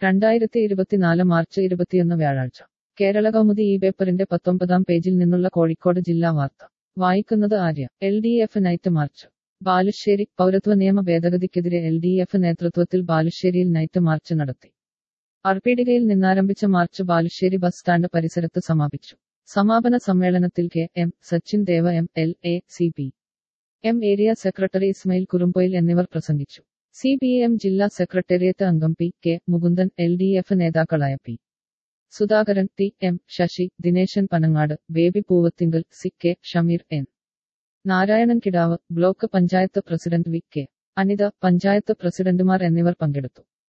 രണ്ടായിരത്തി ഇരുപത്തിനാല് മാർച്ച് ഇരുപത്തിയൊന്ന് വ്യാഴാഴ്ച കേരള കൗമുദി ഈ പേപ്പറിന്റെ പത്തൊമ്പതാം പേജിൽ നിന്നുള്ള കോഴിക്കോട് ജില്ലാ വാർത്ത വായിക്കുന്നത് Arya L D F night march Balussery പൗരത്വ നിയമ ഭേദഗതിക്കെതിരെ എൽ ഡി എഫ് നേതൃത്വത്തിൽ ബാലുശ്ശേരിയിൽ നൈറ്റ് മാർച്ച് നടത്തി അർപ്പീടികയിൽ നിന്നാരംഭിച്ച മാർച്ച് ബാലുശ്ശേരി ബസ് സ്റ്റാൻഡ് പരിസരത്ത് സമാപിച്ചു സമാപന സമ്മേളനത്തിൽ K M Sachin Deva M L A C P M area secretary Ismail Kurumboyil എന്നിവർ പ്രസംഗിച്ചു സി പി എം ജില്ലാ സെക്രട്ടേറിയറ്റ് അംഗം P K Mukundan L D F നേതാക്കളായ P Sudhakaran T M Sasi Dineshan Panangad Baby Poovathinkal C K Shameer N Narayanan Kidavu block panchayat president V K Anitha panchayat പ്രസിഡന്റുമാർ എന്നിവർ പങ്കെടുത്തു